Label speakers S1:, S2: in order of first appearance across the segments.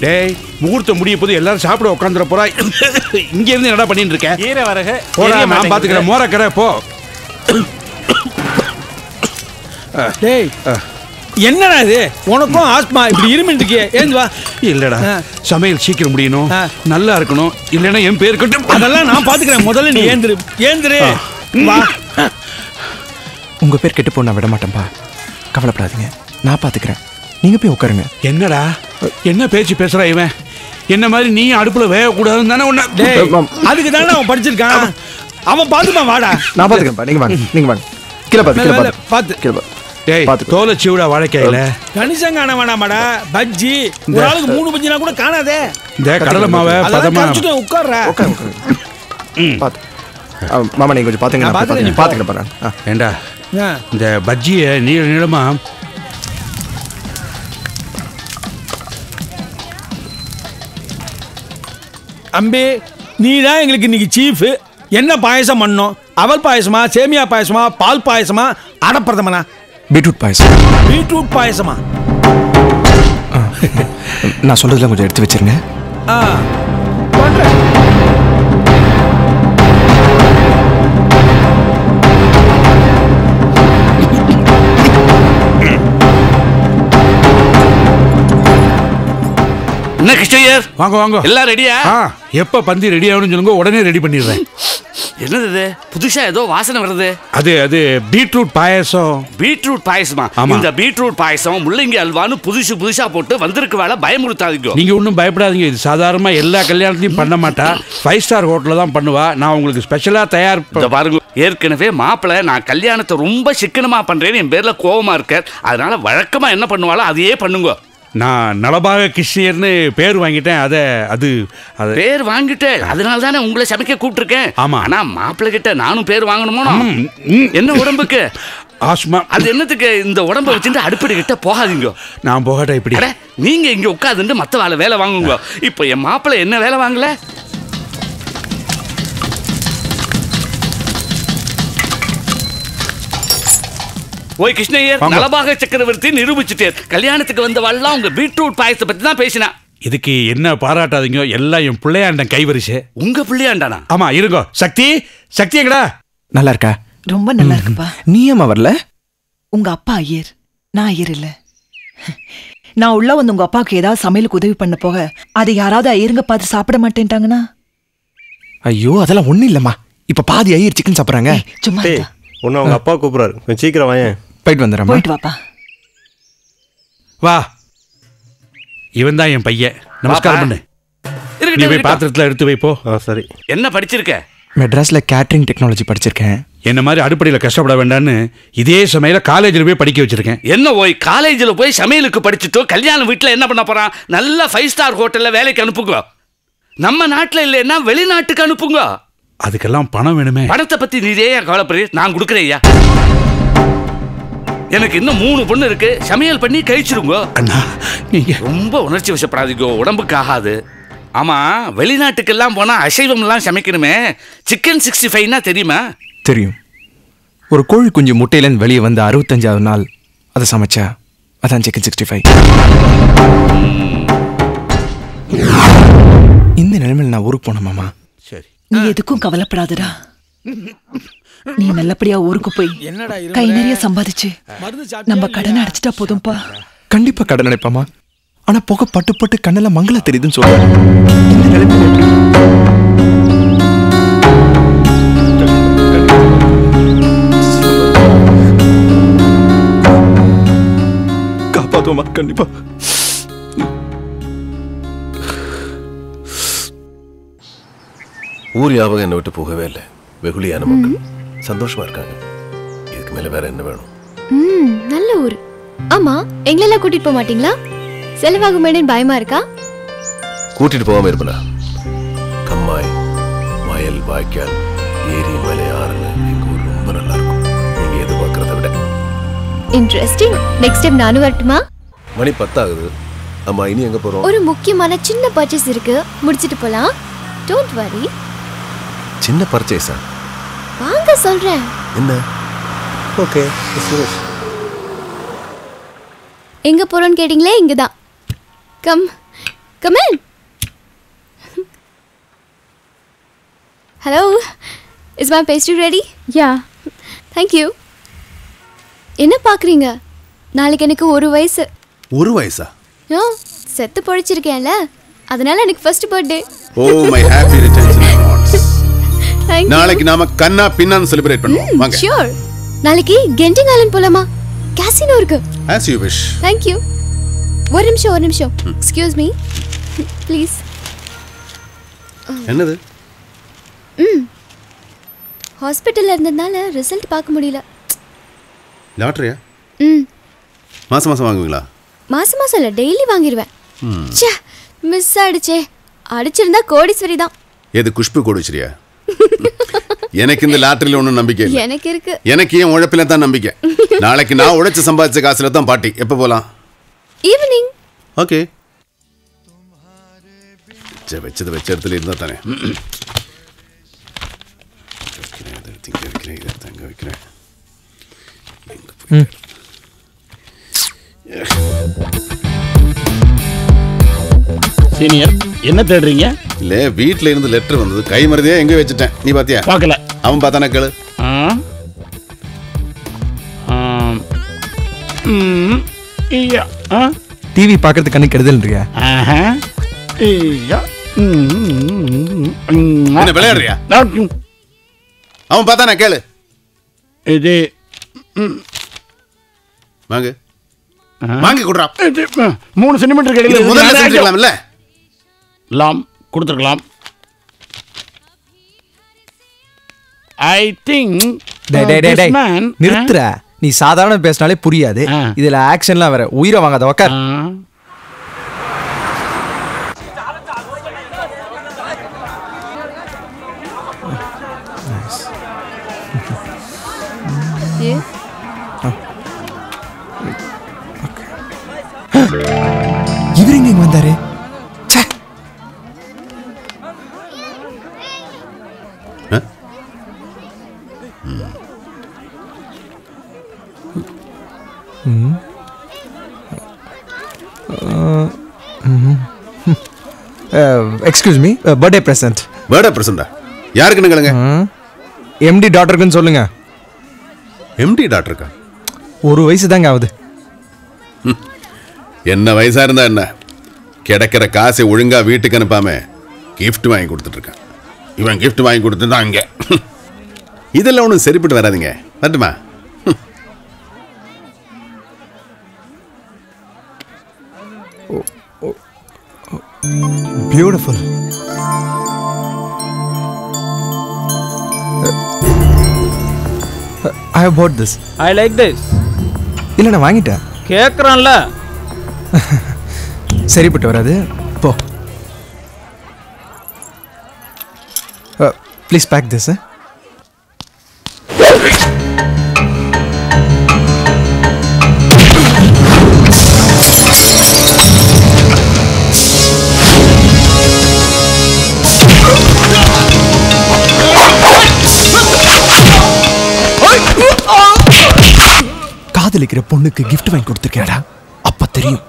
S1: டேய் முகூர்த்தம் முடிய போது எல்லாரும் சாப்பிட உட்காந்துற போறா இங்க இருந்து என்னடா பண்ணிட்டு இருக்க
S2: கீரை வரகு
S1: போடா நான் பாத்துக்கிறேன் மோரக்கரை போ
S3: டேய் என்னடா இது உனக்கும் ஆஸ்மா இப்படி இருமிட்டு இருக்கியே ஏந்து வா
S1: இல்லடா
S3: ஆ.
S1: சமையல் சீக்கிரம் முடியணும்
S3: ஆ.
S1: நல்லா இருக்கணும் இல்லைன்னா என் பேர் கட்டும்
S3: அதெல்லாம் நான் பாத்துக்கிறேன் முதல்ல நீ ஏந்திரு ஏந்திரு வா
S4: உங்க பேர் கெட்டு போன விட மாட்டேன்பா கவலைப்படாதீங்க நான் பாத்துக்கிறேன் நீங்க போய் உட்காருங்க
S1: என்னடா என்ன பேச்சு பேசுறா இவன் என்ன மாதிரி நீ அடுப்புல வேகக்கூடாதுன்னு தானே உன்ன
S3: டேய் அதுக்கு தானே அவன் படிச்சிருக்கான் அவன் பாத்துப்பான் வாடா
S4: நான் பாத்துக்கிறேன்ப்பா நீங்க வாங்க நீங்க வாங்க கீழே பாத்து கீழே
S3: மேல, மேல,
S4: பாத்து
S3: பாத்து.
S4: கீழே பாத்து
S1: டேய்
S4: பாத்துக்கோ.
S1: தோலை சிவிடா வாழைக்காயில
S3: கணிசம் காண வேணாமாடா பஜ்ஜி ஒரு ஆளுக்கு மூணு பஜ்ஜினா கூட காணாதே
S1: இந்த கடலை மாவை
S3: அதெல்லாம்
S1: பதமா
S3: கரைச்சிட்டு உட்கார்றா
S4: உட்காரு உட்காரு பாத்து ஆ, மாமா நீங்க கொஞ்சம் பாத்துங்க
S3: நான்
S4: நான்
S3: பாத்துக்கிறேன், நீ
S4: பாத்துக்கிறேன்
S3: போ.
S4: பாத்துக்கிறேன் பாருங்க
S1: ஏண்டா
S3: ஆ.
S1: இந்த பஜ்ஜியை நீள நீளமா
S3: அம்பி நீ தான் எங்களுக்கு இன்னைக்கு சீஃப் என்ன பாயசம் பண்ணோம் அவல் பாயசமா சேமியா பாயசமா பால் பாயசமா அடப்பிரதமனா
S4: பீட்ரூட் பாயசம்
S3: பீட்ரூட் பாயசமா
S4: நான் சொல்றதுல கொஞ்சம் எடுத்து வச்சிருங்க
S3: ஆ பண்றேன்
S5: என்ன கிருஷ்ணய்யர்
S1: வாங்க வாங்க
S5: எல்லாம் ரெடியா
S1: ஆ எப்ப பந்தி ரெடி ஆகணும்னு சொல்லுங்க உடனே ரெடி பண்ணிடுறேன்
S5: என்னது இது புதுசா ஏதோ வாசனை வருது
S1: அது அது பீட்ரூட் பாயாசம்
S5: பீட்ரூட் பாயசமா
S1: ஆமா.
S5: இந்த பீட்ரூட் பாயசம் முள்ளங்கி அல்வான்னு புதுசு புதுசா போட்டு வந்திருக்கு வேலை பயமுறுத்தாதீங்க
S1: நீங்க ஒன்றும் பயப்படாதீங்க இது சாதாரணமா எல்லா கல்யாணத்துலயும் பண்ண மாட்டா ஃபைவ் ஸ்டார் ஹோட்டல்ல தான் பண்ணுவா நான் உங்களுக்கு ஸ்பெஷலா தயார் ப-
S5: இந்த பாருங்க ஏற்கனவே மாப்பிள்ளை நான் கல்யாணத்தை ரொம்ப சிக்கனமா பண்றேன்னு என் பேர்ல கோவமா இருக்கார் அதனால வழக்கமா என்ன பண்ணுவாளோ அதையே பண்ணுங்க
S1: நான் நலபாக கிருஷ்ணயர்னு பேர் வாங்கிட்டேன் அத அது அது
S5: பேர் வாங்கிட்டேன் அதனால தானே உங்களை சமைக்க கூப்பிட்டுருக்கேன்
S1: ஆமா.
S5: ஆனா மாப்பிள்ளை கிட்ட நானும் பேர் வாங்கணுமோ
S1: ம், ம்.
S5: என்ன உடம்புக்கு
S1: ஆஸ்மா
S5: அது என்னத்துக்கு இந்த உடம்ப வச்சுட்டு அடுப்படி கிட்ட போகாதீங்க
S1: நான் போகட்டா இப்படி
S5: அட நீங்க இங்க உட்காந்துட்டு மத்த வேலை வேலை வாங்குங்க இப்போ என் மாப்பிள்ளை என்ன வேலை வாங்கல ஓய் கிருஷ்ணய்யர்
S1: வாங்க.
S5: நலபாக சக்கரவர்த்தி நிரூபிச்சுட்டேர் கல்யாணத்துக்கு வந்தவாள்லாம் உங்க பீட்ரூட் பாயசத்தை பத்தி தான் பேசினா
S1: இதுக்கு என்ன பாராட்டாதீங்க எல்லாம் என் பிள்ளையாண்டன் கைவரிசை
S5: உங்க பிள்ளையாண்டானா
S1: ஆமா இருங்கோ சக்தி சக்தி எங்கடா
S4: நல்லா இருக்கா
S6: ரொம்ப நல்லா இருக்குப்பா
S4: நீ ஏமா வரல
S6: உங்க அப்பா ஐயர் நான் ஐயர் இல்ல நான் உள்ள வந்து உங்க அப்பாவுக்கு ஏதாவது சமையலுக்கு உதவி பண்ண போக அதை யாராவது ஐயருங்க பார்த்து சாப்பிட மாட்டேன்ட்டாங்கன்னா
S4: ஐயோ அதெல்லாம் ஒண்ணும் இல்லம்மா இப்ப பாதி ஐயர் சிக்கன் சாப்பிடுறாங்க
S6: ஏய், சும்மா
S7: டேய்
S6: இருடா.
S7: உன்னை அவங்க அப்பா கூப்பிடுறாரு கொஞ்சம் சீக்கிரம் வாயேன்
S4: போயிட்டு வந்துடுறேன்
S6: போயிட்டு வாப்பா
S1: வா இவன் தான் என் பையன் நமஸ்காரம்
S5: வாப்பா.
S1: பண்ணு நீ
S5: இருக்கட்டும்,
S1: போய்
S5: இருக்கட்டும்.
S1: பாத்திரத்துல எடுத்து வை போ
S7: ஆ சரி
S5: என்ன படிச்சிருக்க
S4: மெட்ராஸ்ல கேட்டரிங் டெக்னாலஜி படிச்சிருக்கேன்
S1: என்ன மாதிரி அடுப்படியில் கஷ்டப்பட வேண்டாம்னு இதே சமையல காலேஜில் போய் படிக்க வச்சிருக்கேன்
S5: என்ன ஓய் காலேஜில் போய் சமையலுக்கு படிச்சுட்டோ கல்யாண வீட்டில் என்ன பண்ண போறான் நல்ல ஃபைவ் ஸ்டார் ஹோட்டல்ல வேலைக்கு அனுப்புங்க நம்ம நாட்டில் இல்லைன்னா வெளிநாட்டுக்கு அனுப்புங்க
S1: அதுக்கெல்லாம் பணம் வேணுமே
S5: பணத்தை பத்தி நீரே ஏன் கவலைப்படுறீ நான் கொடுக்குறேன் ஐயா எனக்கு இன்னும் மூணு பொண்ணு இருக்கு சமையல் பண்ணி கழிச்சிருங்க
S1: அண்ணா நீங்க
S5: ரொம்ப உணர்ச்சி வசப்படாதீங்க உடம்புக்கு ஆகாது ஆமா வெளிநாட்டுக்கெல்லாம் போனா அசைவம்லாம் சமைக்கணுமே சிக்கன் சிக்ஸ்டி ஃபைவ்னா தெரியுமா
S4: தெரியும் ஒரு கோழி குஞ்சு முட்டையிலேருந்து வெளியே வந்து அறுபத்தஞ்சாவது நாள் அதை சமைச்சா அதான் சிக்கன் சிக்ஸ்டி ஃபைவ் இந்த நிலைமையில் நான் ஊருக்கு போனேன் மாமா
S1: சரி
S6: நீ எதுக்கும் கவலைப்படாதடா நீ நல்லபடியா ஊருக்கு போய்
S3: என்னடா
S6: கை நிறைய சம்பாதிச்சு
S3: மருந்து சாப்பிட்டியா
S6: நம்ம கடனை அடைச்சிட்டா போதும்பா
S4: கண்டிப்பா கடன் நினைப்பாமா ஆனா புகை பட்டு பட்டு கண்ணில் மங்கள தெரியுதுன்னு சொல்றேன் இந்த நிலைமையில எப்படி? காப்பாத்துவோமா கண்டிப்பா
S8: ஊர் ஞாபகம் என்னை விட்டு போகவே இல்லை வெகுளியான மக்கள் சந்தோஷமா இருக்காங்க இதுக்கு மேல வேற என்ன வேணும்
S9: ம் நல்ல ஊர் ஆமா எங்களெல்லாம் கூட்டிட்டு போக மாட்டீங்களா செலவாகுமேனு பயமா இருக்கா
S8: கூட்டிட்டு போகாம இருப்பனா கம்மாய் வயல் வாய்க்கால் ஏரி மலை ஆறுன்னு எங்க ஊர் ரொம்ப நல்லா இருக்கும் நீங்க எதிர்பார்க்கறத விட
S9: இன்ட்ரெஸ்டிங் நெக்ஸ்ட் டைம் நானும் வரட்டுமா
S8: மணி பத்தாகுது ஆமா இனி எங்க போறோம்
S9: ஒரு முக்கியமான சின்ன பர்ச்சேஸ் இருக்கு முடிச்சிட்டு போலாம் டோன்ட் வரி
S8: சின்ன பர்ச்சேஸா
S9: வாங்க சொல்றேன்
S8: என்ன ஓகே
S9: எங்க போறோம்னு கேட்டிங்களே இங்கதான் come come in hello is my pastry ready yeah thank you என்ன பார்க்குறீங்க நாளைக்கு எனக்கு ஒரு வயசு
S2: ஒரு வயசா
S9: ஆ செத்து பொழிச்சிருக்கேன்ல அதனால எனக்கு first birthday
S2: oh my happy returns
S9: thank
S2: நாளைக்கு நாம கண்ணா பின்னான்னு செலிப்ரேட் பண்ணுவோம் வாங்க
S9: ஷியோர் நாளைக்கு கெண்டிங் ஐலண்ட் போலாமா கேசினோ இருக்கு
S2: as you wish
S9: thank you ஒரு நிமிஷம் ஒரு நிமிஷம் எக்ஸ்கியூஸ் மீ ப்ளீஸ்
S2: என்னது
S9: ம் ஹாஸ்பிட்டலில் இருந்ததுனால ரிசல்ட் பார்க்க முடியல
S2: லாட்டரியா
S9: ம்
S2: மாசம் மாசம் வாங்குவீங்களா
S9: மாசம் மாசம் இல்லை டெய்லி வாங்கிடுவேன்
S2: ம்.
S9: ச்சே மிஸ் ஆயிடுச்சே அடிச்சிருந்தா கோடீஸ்வரி தான்
S2: எது குஷ்பு கோடிச்சிரியா எனக்கு இந்த லாட்டரியில ஒன்றும் நம்பிக்கை இல்லை
S9: எனக்கு இருக்கு
S2: எனக்கு ஏன் உழைப்பில தான் நம்பிக்கை நாளைக்கு நான் உழைச்சு சம்பாதிச்ச காசுல தான் பாட்டி எப்போ போலாம்
S9: ஈவினிங்
S2: ஓகே வச்சது வச்ச இடத்துல இருந்தா தானே வைக்கிறேன், இதை எடுத்து இங்க வைக்கிறேன், இதை எடுத்து அங்க வைக்கிறேன். எங்க போய்
S10: சீனியர் என்ன தேடுறீங்க
S2: இல்ல வீட்ல இருந்து லெட்டர் வந்தது கை மருதியா எங்க வச்சுட்டேன் நீ பாத்தியா
S10: பார்க்கல
S2: அவன் பார்த்தானே கேளு
S10: ஆ ஆம். ம். ஐயா. ஆ
S4: டிவி பார்க்கறது கண்ணு கெடுதல்ன்றியா
S10: ஆஹா. ஐயா. ம், ம், ம், ம்.
S2: என்ன விளையாடுறியா
S10: ஆ,
S2: அவன் பார்த்தானே கேளு
S10: இது
S2: வாங்க
S10: ஆ.
S2: வாங்கி கொடுறா
S10: இது, ஆ, மூணு சென்டிமீட்டர்
S2: இது
S10: கிடையாது
S2: முதல்ல செஞ்சுக்கலாம்ல
S10: லாம் கொடுத்துருக்கலாம் ஐ திங்க்
S4: டேய் டேய் டேய் டேய் நிறுத்துற நீ சாதாரண பேசினாலே புரியாது
S10: ஆ.
S4: இதுல ஆக்ஷன்லாம் வேற உயிரை வாங்காத உக்கார் இவர் எங்க இங்க வந்தாரு ச்சே. ம். Excuse me birthday present
S2: birthday பிரசண்டா யாருக்கு நிகழுங்க
S4: எம்டி டாக்டருக்குன்னு சொல்லுங்க
S2: எம்டி டாக்டருக்கா
S4: ஒரு வயசு தாங்க ஆகுது
S2: என்ன வயசா இருந்தா என்ன கிடைக்கிற காசை ஒழுங்கா வீட்டுக்கு அனுப்பாம gift வாங்கி கொடுத்துட்டு இருக்கான் இவன் gift வாங்கி கொடுத்து தான் இங்க இதெல்லாம் ஒன்றும் சரிப்பட்டு வராதுங்க வரட்டுமா
S4: beautiful I have bought this
S11: I like this
S4: இல்லை நான் வாங்கிட்டேன்
S11: கேட்குறான்ல
S4: சரிப்பட்டு வராது போ ப்ளீஸ் பேக் திஸ் காதலிக்கிற பொண்ணுக்கு gift வாங்கி கொடுத்துருக்கேடா அப்ப தெரியும்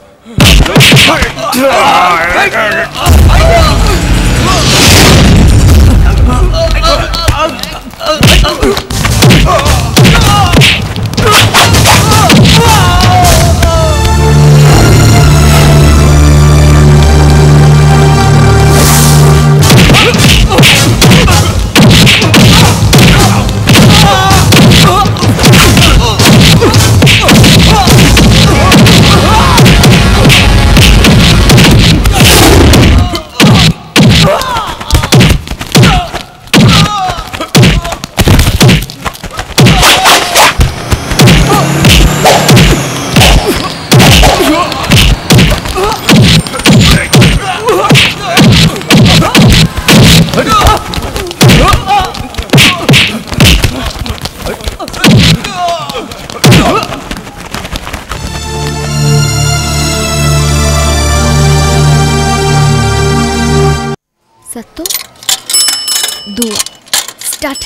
S9: சத்தம் தூ start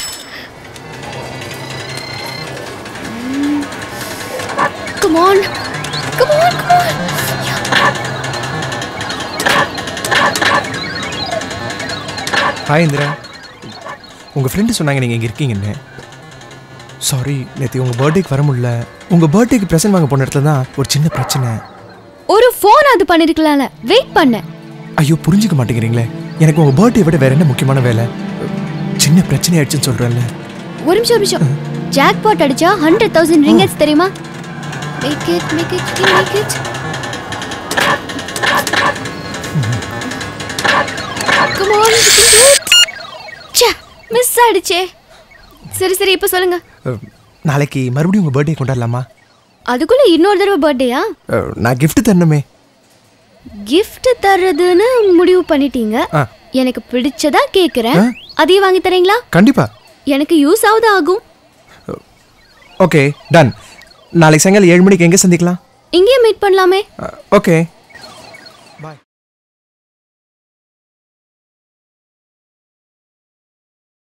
S9: Come on. Come on, come on.
S4: Hi Indira உங்கள் ஃப்ரெண்டு சொன்னாங்க நீங்கள் இங்கே இருக்கீங்கன்னு சாரி நேற்று உங்கள் பர்த்டேக்கு வர முடியல உங்கள் பர்த்டேக்கு ப்ரெசன்ட் வாங்க போன இடத்துல தான் ஒரு சின்ன பிரச்சனை
S9: ஒரு ஃபோன் அது பண்ணிருக்கலாம்ல வெயிட் பண்ணேன்
S4: ஐயோ புரிஞ்சுக்க மாட்டேங்கிறீங்களே எனக்கு உங்கள் பர்த்டே விட வேற என்ன முக்கியமான வேலை சின்ன பிரச்சனை ஆயிடுச்சுன்னு சொல்கிறேன்ல
S9: ஒரு நிமிஷம் ஒரு நிமிஷம் ஜாக் பாட் அடிச்சா ஹண்ட்ரட் தௌசண்ட் ரிங்கட்ஸ் தெரியுமா make it make it make it come on ச்சே மிஸ் ஆயிடுச்சே சரி சரி இப்போ சொல்லுங்க
S4: அஹ், நாளைக்கு மறுபடியும் உங்கள் பர்த்டே கொண்டாடலாமா
S9: அதுக்குள்ள இன்னொரு தடவை பர்த்டேயா
S4: அஹ், நான் gift தரணுமே
S9: gift தர்றதுன்னு முடிவு பண்ணிட்டீங்க
S4: ஆ.
S9: எனக்கு பிடிச்சதா கேக்குறேன் அதையும் வாங்கி தரீங்களா
S4: கண்டிப்பாக
S9: எனக்கு யூஸ் ஆகுது ஆகும்
S4: ஓகே டன் நாளைக்கு சாயங்காலம் ஏழு மணிக்கு எங்கே சந்திக்கலாம்
S9: இங்கேயே மீட் பண்ணலாமே
S4: ஓகே